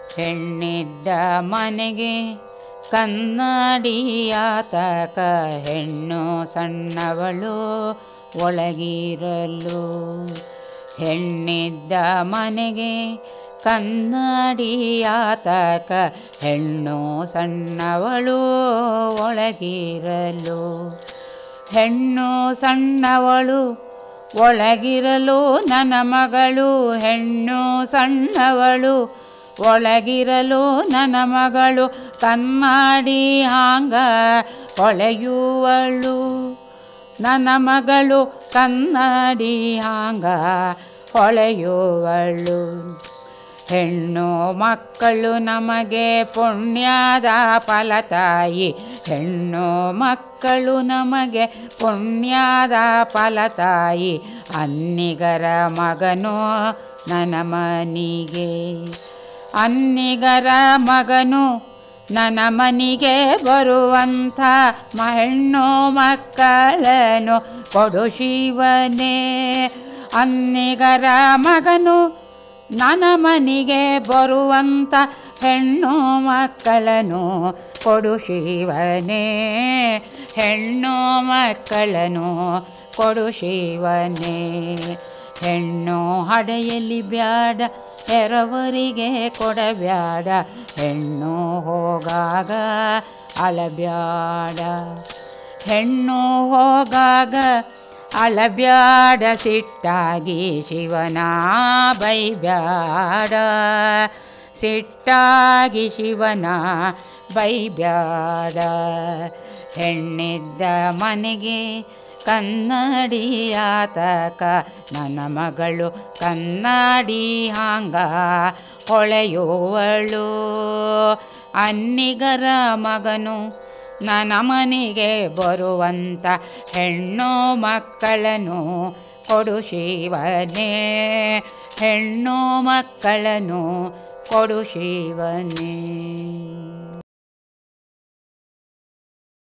ಹೆಣ್ಣಿದ್ದ ಮನೆಗೆ ಕನ್ನಡಿಯಾತಕ ಹೆಣ್ಣು ಸಣ್ಣವಳು ಒಳಗಿರಲು ಹೆಣ್ಣಿದ್ದ ಮನೆಗೆ ಕನ್ನಡಿಯಾತಕ ಹೆಣ್ಣು ಸಣ್ಣವಳು ಒಳಗಿರಲು ಹೆಣ್ಣು ಸಣ್ಣವಳು ಒಳಗಿರಲು ನನ್ನ ಮಗಳು ಹೆಣ್ಣು ಸಣ್ಣವಳು ಒಳಗಿರಲು ನನ್ನ ಮಗಳು ಕನ್ನಡಿ ಹಾಂಗ ಹೊಳೆಯುವಳು ನನ್ನ ಮಗಳು ಕನ್ನಡಿ ಹಾಂಗ ಹೊಳೆಯುವಳು ಹೆಣ್ಣು ಮಕ್ಕಳು ನಮಗೆ ಪುಣ್ಯದ ಫಲತಾಯಿ ಹೆಣ್ಣು ಮಕ್ಕಳು ನಮಗೆ ಪುಣ್ಯದ ಫಲತಾಯಿ ಅನ್ನಿಗರ ಮಗನು ನನ್ನ ಮನಿಗೆ ಅನ್ನಿಗರ ಮಗನು ನನ್ನ ಮನಿಗೆ ಬರುವಂಥ ಹೆಣ್ಣು ಮಕ್ಕಳನ್ನು ಕೊಡು ಶಿವನೇ ಅನ್ನಿಗರ ಮಗನು ನನ್ನ ಮನೆಗೆ ಬರುವಂಥ ಹೆಣ್ಣು ಮಕ್ಕಳನ್ನು ಕೊಡು ಶಿವನೇ ಹೆಣ್ಣು ಮಕ್ಕಳನ್ನು ಕೊಡು ಶಿವನೇ ಹೆಣ್ಣು ಹಡೆಯಲಿ ಬ್ಯಾಡ ಎರವರಿಗೆ ಕೊಡಬ್ಯಾಡ ಹೆಣ್ಣು ಹೋಗಾಗ ಅಳಬ್ಯಾಡ ಹೆಣ್ಣು ಹೋಗಾಗ ಅಳಬ್ಯಾಡ ಸಿಟ್ಟಾಗಿ ಶಿವನ ಬೈಬ್ಯಾಡ ಸಿಟ್ಟಾಗಿ ಶಿವನ ಬೈಬ್ಯಾಡ ಹೆಣ್ಣಿದ್ದ ಮನೆಗೆ ಕನ್ನಡಿಯಾತಕ ನನ್ನ ಮಗಳು ಕನ್ನಡಿ ಹಾಂಗ ಹೊಳೆಯುವಳು ಅನ್ನಿಗರ ಮಗನು ನನ್ನ ಮನೆಗೆ ಬರುವಂಥ ಹೆಣ್ಣು ಮಕ್ಕಳನ್ನು ಕೊಡು ಶಿವನೇ ಹೆಣ್ಣು ಮಕ್ಕಳನ್ನು ಕೊಡು ಶಿವನೇ